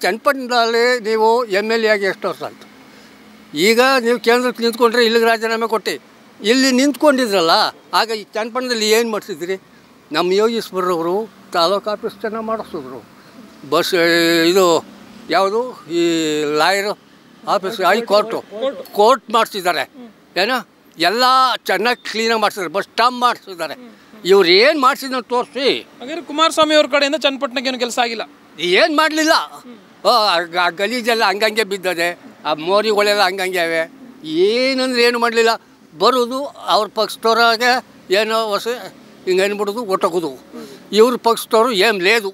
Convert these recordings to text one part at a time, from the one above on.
ಚನ್ನಪಟ್ಟಣದಲ್ಲಿ ನೀವು M L A ಆಗಿ ಎಷ್ಟು ವರ್ಷ ಆಯಿತು ಈಗ ನೀವು ಕೇಂದ್ರಕ್ಕೆ ನಿಂತ್ಕೊಂಡ್ರೆ ಇಲ್ಲಿಗೆ ರಾಜೀನಾಮೆ ಕೊಟ್ಟು ಇಲ್ಲಿ ನಿಂತ್ಕೊಂಡಿದ್ರಲ್ಲ ಆಗ ಈ ಚನ್ನಪಟ್ಟಣದಲ್ಲಿ ಏನು ಮಾಡಿಸಿದ್ರಿ ನಮ್ಮ ಯೋಗೀಶ್ವರವರು ತಾಲೂಕು ಆಫೀಸ್ ಚೆನ್ನಾಗಿ ಮಾಡಿಸಿದ್ರು ಬಸ್ ಇದು ಯಾವುದು ಈ ಲಾಯರು ಆಫೀಸ್ ಹೈಕೋರ್ಟು ಕೋರ್ಟ್ ಮಾಡಿಸಿದ್ದಾರೆ ಏನೋ ಎಲ್ಲ ಚೆನ್ನಾಗಿ ಕ್ಲೀನಾಗಿ ಮಾಡಿಸಿದ್ದಾರೆ ಬಸ್ ಸ್ಟಾಪ್ ಮಾಡಿಸಿದ್ದಾರೆ ಇವ್ರು ಏನು ಮಾಡಿಸಿದ್ರು ತೋರಿಸಿ ಹಾಗಾದ್ರೆ ಕುಮಾರಸ್ವಾಮಿ ಅವ್ರ ಕಡೆಯಿಂದ ಚನ್ನಪಟ್ಟಣಕ್ಕೆ ಏನು ಕೆಲಸ ಆಗಿಲ್ಲ ಏನು ಮಾಡಲಿಲ್ಲ ಆ ಗಲೀಜೆಲ್ಲ ಹಂಗಂಗೆ ಬಿದ್ದದೆ ಆ ಮೋರಿಗಳೆಲ್ಲ ಹಂಗಂಗೆ ಅವೆ ಏನಂದ್ರೆ ಏನು ಮಾಡಲಿಲ್ಲ ಬರೋದು ಅವ್ರ ಪಕ್ಷದವ್ರಾಗೆ ಏನೋ ಹೊಸ ಹಿಂಗೆ ಅನ್ಬಿಡೋದು ಒಟ್ಟೋಗೋದು ಇವ್ರ ಪಕ್ಷದವರು ಏನು ಲೇದು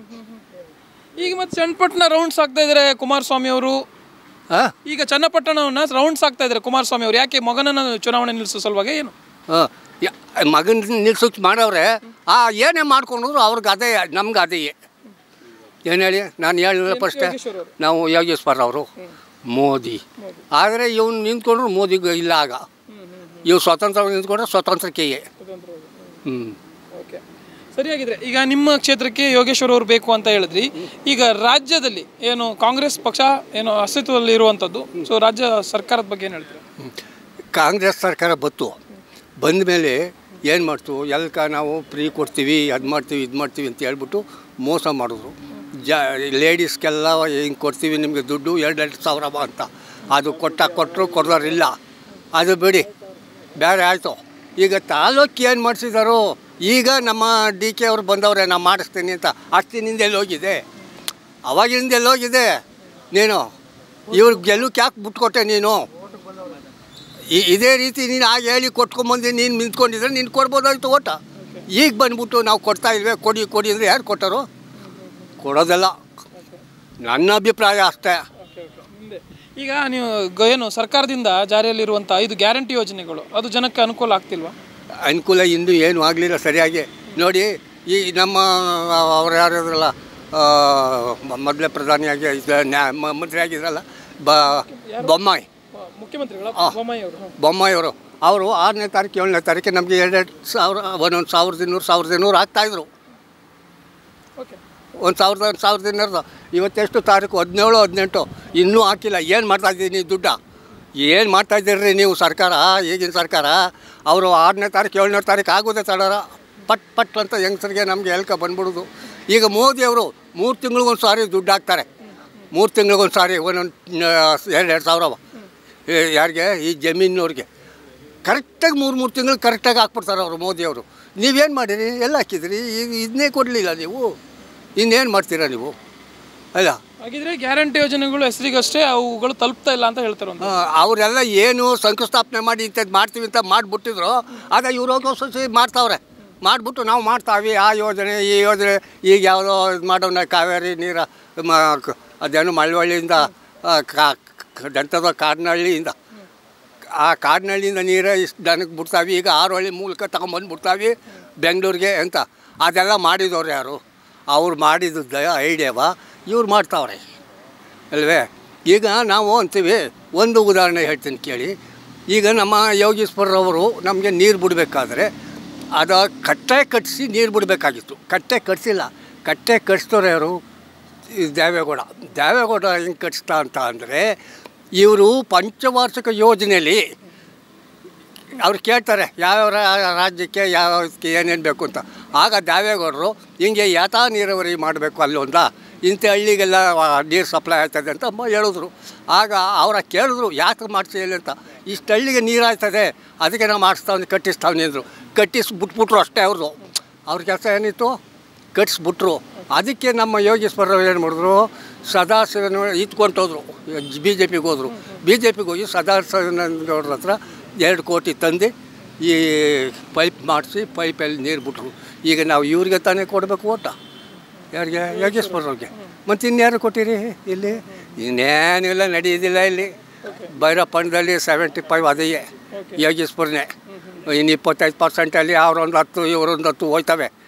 ಈಗ ಮತ್ತೆ ಚನ್ನಪಟ್ಟಣ ರೌಂಡ್ಸ್ ಆಗ್ತಾ ಇದ್ದಾರೆ ಕುಮಾರಸ್ವಾಮಿ ಅವರು ಹಾಂ ಈಗ ಚನ್ನಪಟ್ಟಣವನ್ನ ರೌಂಡ್ಸ್ ಆಗ್ತಾ ಇದ್ದಾರೆ ಕುಮಾರಸ್ವಾಮಿ ಅವರು ಯಾಕೆ ಮಗನನ್ನ ಚುನಾವಣೆ ನಿಲ್ಲಿಸೋ ಸಲುವಾಗಿ ಏನು ಹಾಂ ಮಗನ ನಿಲ್ಸೋಕೆ ಮಾಡವ್ರೆ ಆ ಏನೇ ಮಾಡ್ಕೊಂಡ್ರು ಅವ್ರಿಗೆ ಅದೇ ನಮ್ಗೆ ಅದೇಯೇ ಏನು ಹೇಳಿ ನಾನು ಹೇಳಿಲ್ಲ ಫಸ್ಟೇ ಯೋಗೇಶ್ವರ್ ಅವರು. ನಾವು ಯೋಗೇಶ್ವರ್ ಅವರು ಮೋದಿ ಆದರೆ ಇವ್ನು ನಿಂತ್ಕೊಂಡ್ರು ಮೋದಿಗೆ ಇಲ್ಲ ಆಗ ಇವು ಸ್ವತಂತ್ರ ನಿಂತ್ಕೊಂಡ್ರೆ ಸ್ವತಂತ್ರಕ್ಕೆಯೇ ಹ್ಞೂ ಓಕೆ ಸರಿಯಾಗಿದ್ರೆ ಈಗ ನಿಮ್ಮ ಕ್ಷೇತ್ರಕ್ಕೆ ಯೋಗೇಶ್ವರ್ ಅವರು ಬೇಕು ಅಂತ ಹೇಳಿದ್ರಿ ಈಗ ರಾಜ್ಯದಲ್ಲಿ ಏನು ಕಾಂಗ್ರೆಸ್ ಪಕ್ಷ ಏನು ಅಸ್ತಿತ್ವದಲ್ಲಿ ಇರುವಂಥದ್ದು ಸೊ ರಾಜ್ಯ ಸರ್ಕಾರದ ಬಗ್ಗೆ ಏನು ಹೇಳ್ತೀರಾ ಕಾಂಗ್ರೆಸ್ ಸರ್ಕಾರ ಬತ್ತು ಬಂದ ಮೇಲೆ ಏನು ಮಾಡ್ತು ಎಲ್ಕ ನಾವು ಫ್ರೀ ಕೊಡ್ತೀವಿ ಅದು ಮಾಡ್ತೀವಿ ಇದು ಮಾಡ್ತೀವಿ ಅಂತ ಹೇಳ್ಬಿಟ್ಟು ಮೋಸ ಮಾಡಿದ್ರು ಜ ಲೇಡೀಸ್ಗೆಲ್ಲ ಹಿಂಗೆ ಕೊಡ್ತೀವಿ ನಿಮಗೆ ದುಡ್ಡು ಎರಡು ಎರಡು ಸಾವಿರ ಬಾ ಅಂತ ಅದು ಕೊಟ್ಟ ಕೊಟ್ಟರು ಕೊಡೋರಿಲ್ಲ ಅದು ಬಿಡಿ ಬೇರೆ ಆಯಿತು ಈಗ ತಾಲೂಕು ಏನು ಮಾಡಿಸಿದಾರೋ ಈಗ ನಮ್ಮ ಡಿ ಕೆ ಅವ್ರು ಬಂದವ್ರೆ ನಾನು ಮಾಡಿಸ್ತೀನಿ ಅಂತ ಅಷ್ಟಿನಿಂದ ಎಲ್ಲಿ ಹೋಗಿದೆ ಅವಾಗಿಂದ ಎಲ್ಲಿ ಹೋಗಿದೆ ನೀನು ಇವ್ರಿಗೆ ಗೆಲ್ಲಕ್ಕೆ ಯಾಕೆ ಬಿಟ್ಕೊಟ್ಟೆ ನೀನು ಈ ಇದೇ ರೀತಿ ನೀನು ಆಗ ಹೇಳಿ ಕೊಟ್ಕೊಂಬಂದು ನೀನು ನಿಂತ್ಕೊಂಡಿದ್ರೆ ನೀನು ಕೊಡ್ಬೋದಾಯ್ತು ಓಟ ಈಗ ಬಂದ್ಬಿಟ್ಟು ನಾವು ಕೊಡ್ತಾ ಇಲ್ವೇ ಕೊಡಿ ಕೊಡಿ ಅಂದರೆ ಯಾರು ಕೊಟ್ಟರು ಕೊಡೋದಲ್ಲ ನನ್ನ ಅಭಿಪ್ರಾಯ ಅಷ್ಟೇ ಈಗ ನೀವು ಗ- ಏನು ಸರ್ಕಾರದಿಂದ ಜಾರಿಯಲ್ಲಿರುವಂಥ ಐದು ಗ್ಯಾರಂಟಿ ಯೋಜನೆಗಳು ಅದು ಜನಕ್ಕೆ ಅನುಕೂಲ ಆಗ್ತಿಲ್ವಾ ಅನುಕೂಲ ಇನ್ನೂ ಏನು ಆಗಲಿಲ್ಲ ಸರಿಯಾಗಿ ನೋಡಿ ಈ ನಮ್ಮ ಅವ್ರು ಯಾರಿದ್ರಲ್ಲ ಮೊದಲೇ ಪ್ರಧಾನಿಯಾಗಿ ಇದ್ದ ನ್ಯಾ- ಮ- ಮಂತ್ರಿ ಆಗಿದ್ರಲ್ಲ ಬ ಬೊಮ್ಮಾಯಿ ಮುಖ್ಯಮಂತ್ರಿಗಳ ಬೊಮ್ಮಾಯಿ ಅವರು ಬೊಮ್ಮಾಯಿಯವರು ಅವರು ಆರನೇ ತಾರೀಕು ಏಳನೇ ತಾರೀಕು ನಮಗೆ ಎರಡೆರಡು ಸಾವಿರ ಒಂದೊಂದು ಸಾವಿರದ ಇನ್ನೂರು ಸಾವಿರದ ಇನ್ನೂರು ಆಗ್ತಾಯಿದ್ರು ಓಕೆ ಒಂದು ಸಾವಿರದ ಒಂದು ಸಾವಿರದ ಇನ್ನೂರು ಇವತ್ತೆಷ್ಟು ತಾರೀಕು ಹದಿನೇಳು ಹದಿನೆಂಟು ಇನ್ನೂ ಹಾಕಿಲ್ಲ ಏನು ಮಾಡ್ತಾಯಿದ್ದೀನಿ ದುಡ್ಡ ಏನು ಮಾಡ್ತಾಯಿದ್ದೀರಿ ನೀವು ಸರ್ಕಾರ ಈಗಿನ ಸರ್ಕಾರ ಅವರು ಆರನೇ ತಾರೀಕು ಏಳನೇ ತಾರೀಕು ಆಗೋದೇ ತಡಾರ ಪಟ್ ಪಟ್ ಅಂತ ಹೆಂಗಸರಿಗೆ ನಮಗೆ ಎಲ್ಕ ಬಂದ್ಬಿಡೋದು ಈಗ ಮೋದಿಯವರು ಮೂರು ತಿಂಗಳಿಗೊಂದು ಸಾರಿ ದುಡ್ಡು ಹಾಕ್ತಾರೆ ಮೂರು ತಿಂಗಳಿಗೊಂದು ಸಾರಿ ಒಂದೊಂದು ಎರಡು ಎರಡು ಸಾವಿರ ಏ, ಯಾರಿಗೆ ಈ ಜಮೀನವ್ರಿಗೆ ಕರೆಕ್ಟಾಗಿ ಮೂರು ಮೂರು ತಿಂಗಳು ಕರೆಕ್ಟಾಗಿ ಹಾಕ್ಬಿಡ್ತಾರೆ ಅವರು ಮೋದಿಯವರು ನೀವೇನು ಮಾಡಿರಿ ಎಲ್ಲ ಹಾಕಿದ್ರಿ ಈಗ ಇದನ್ನೇ ಕೊಡಲಿಲ್ಲ ನೀವು ಇನ್ನೇನು ಮಾಡ್ತೀರಾ ನೀವು ಅಲ್ಲ ಹಾಗಿದ್ರೆ ಗ್ಯಾರಂಟಿ ಯೋಜನೆಗಳು ಹೆಸರಿಗಷ್ಟೇ ಅವುಗಳು ತಲುಪ್ತಾ ಇಲ್ಲ ಅಂತ ಹೇಳ್ತಾರೆ ಒಂದು ಆ, ಅವರೆಲ್ಲ ಏನು ಶಂಕುಸ್ಥಾಪನೆ ಮಾಡಿ ಇಂಥದ್ದು ಮಾಡ್ತೀವಿ ಅಂತ ಮಾಡಿಬಿಟ್ಟಿದ್ರು ಆಗ ಇವ್ರು ಹೋಗಿ ಸೊಸಿ ಮಾಡ್ತಾವ್ರೆ ಮಾಡಿಬಿಟ್ಟು ನಾವು ಮಾಡ್ತಾವೆ ಆ ಯೋಜನೆ ಈ ಯೋಜನೆ ಈಗ ಯಾವುದೋ ಇದು ಮಾಡೋಣ ಕಾವೇರಿ ನೀರ ಮ ಕ- ಅದೇನು ಮಳವಳ್ಳಿಯಿಂದ ಆ, ಕಾ ಕ- ದಂತದ ಕಾಡ್ನಹಳ್ಳಿಯಿಂದ ಆ ಕಾಡಿನಹಳ್ಳಿಯಿಂದ ನೀರೇ ಇಷ್ಟು ದನಕ್ಕೆ ಬಿಡ್ತಾವೆ ಈಗ ಆರೋಹಳ್ಳಿ ಮೂಲಕ ತಗೊಂಬಂದು ಬಿಡ್ತಾವೆ ಬೆಂಗಳೂರಿಗೆ ಅಂತ ಅದೆಲ್ಲ ಮಾಡಿದವ್ರು ಯಾರು ಅವ್ರು ಮಾಡಿದ್ದು ಐಡಿಯಾವ ಇವ್ರು ಮಾಡ್ತಾವ್ರೆ ಅಲ್ವೇ ಈಗ ನಾವು ಅಂತೀವಿ ಒಂದು ಉದಾಹರಣೆ ಹೇಳ್ತೀನಿ ಕೇಳಿ ಈಗ ನಮ್ಮ ಯೋಗೀಶ್ವರರವರು ನಮಗೆ ನೀರು ಬಿಡಬೇಕಾದ್ರೆ ಅದು ಕಟ್ಟೆ ಕಟ್ಟಿಸಿ ನೀರು ಬಿಡಬೇಕಾಗಿತ್ತು ಕಟ್ಟೆ ಕಟ್ಟಿಸಿಲ್ಲ ಕಟ್ಟೆ ಕಟ್ಸಿದವ್ರು ಯಾರು ಈ ದೇವೇಗೌಡ ದೇವೇಗೌಡ ಹೆಂಗೆ ಕಟ್ಸ್ತಾ ಅಂತ ಅಂದರೆ ಇವರು ಪಂಚವಾರ್ಷಿಕ ಯೋಜನೆಯಲ್ಲಿ ಅವ್ರು ಕೇಳ್ತಾರೆ ಯಾವ್ಯಾವ ರಾ- ರಾಜ್ಯಕ್ಕೆ ಯಾವ ಇದಕ್ಕೆ ಏನೇನು ಬೇಕು ಅಂತ ಆಗ ದೇವೇಗೌಡರು ಹಿಂಗೆ ಯಾತಾ ನೀರಾವರಿ ಮಾಡಬೇಕು ಅಲ್ಲೊಂದ ಇಂಥ ಹಳ್ಳಿಗೆಲ್ಲ ನೀರು ಸಪ್ಲೈ ಆಗ್ತದೆ ಅಂತ ಮ- ಹೇಳಿದ್ರು ಆಗ ಅವರ ಕೇಳಿದ್ರು ಯಾಕೆ ಮಾಡ್ತೀವಿ ಅಂತ ಇಷ್ಟು ಹಳ್ಳಿಗೆ ನೀರು ಆಗ್ತದೆ ಅದಕ್ಕೆ ನಾವು ಮಾಡಿಸ್ತಾವ್ನಿ ಕಟ್ಟಿಸ್ತಾವ್ನಿ ಅಂದರು ಕಟ್ಟಿಸಿ ಬಿಟ್ಬಿಟ್ರು ಅಷ್ಟೇ ಅವ್ರದ್ದು ಅವ್ರ ಕೆಲಸ ಏನಿತ್ತು ಕಟ್ಸ್ಬಿಟ್ರು ಅದಕ್ಕೆ ನಮ್ಮ ಯೋಗೇಶ್ವರರು ಏನು ಮಾಡಿದ್ರು ಸದಾಶಿವನ ಇತ್ಕೊಂಡೋದ್ರು ಬಿ ಜೆ ಪಿಗೆ ಹೋದರು ಬಿ ಜೆ ಪಿಗೆ ಹೋಗಿ ಸದಾಶಿವನಗೌಡ್ರ ಹತ್ರ ಎರಡು ಕೋಟಿ ತಂದು ಈ ಪೈಪ್ ಮಾಡಿಸಿ ಪೈಪಲ್ಲಿ ನೀರು ಬಿಟ್ರು ಈಗ ನಾವು ಇವ್ರಿಗೆ ತಾನೇ ಕೊಡಬೇಕು ಓಟ ಯಾರಿಗೆ ಯೋಗೇಶ್ವರವ್ರಿಗೆ ಮತ್ತು ಇನ್ಯಾರು ಕೊಟ್ಟಿರಿ ಇಲ್ಲಿ ಇನ್ನೇನಿಲ್ಲ ನಡೆಯೋದಿಲ್ಲ ಇಲ್ಲಿ ಭೈರಪ್ಪನದಲ್ಲಿ ಸೆವೆಂಟಿ ಫೈವ್ ಅದೇ ಯೋಗೇಶ್ವರನೇ ಇನ್ನು ಇಪ್ಪತ್ತೈದು ಪರ್ಸೆಂಟಲ್ಲಿ ಅವ್ರೊಂದು ಹತ್ತು ಇವರೊಂದು ಹತ್ತು ಹೋಯ್ತವೆ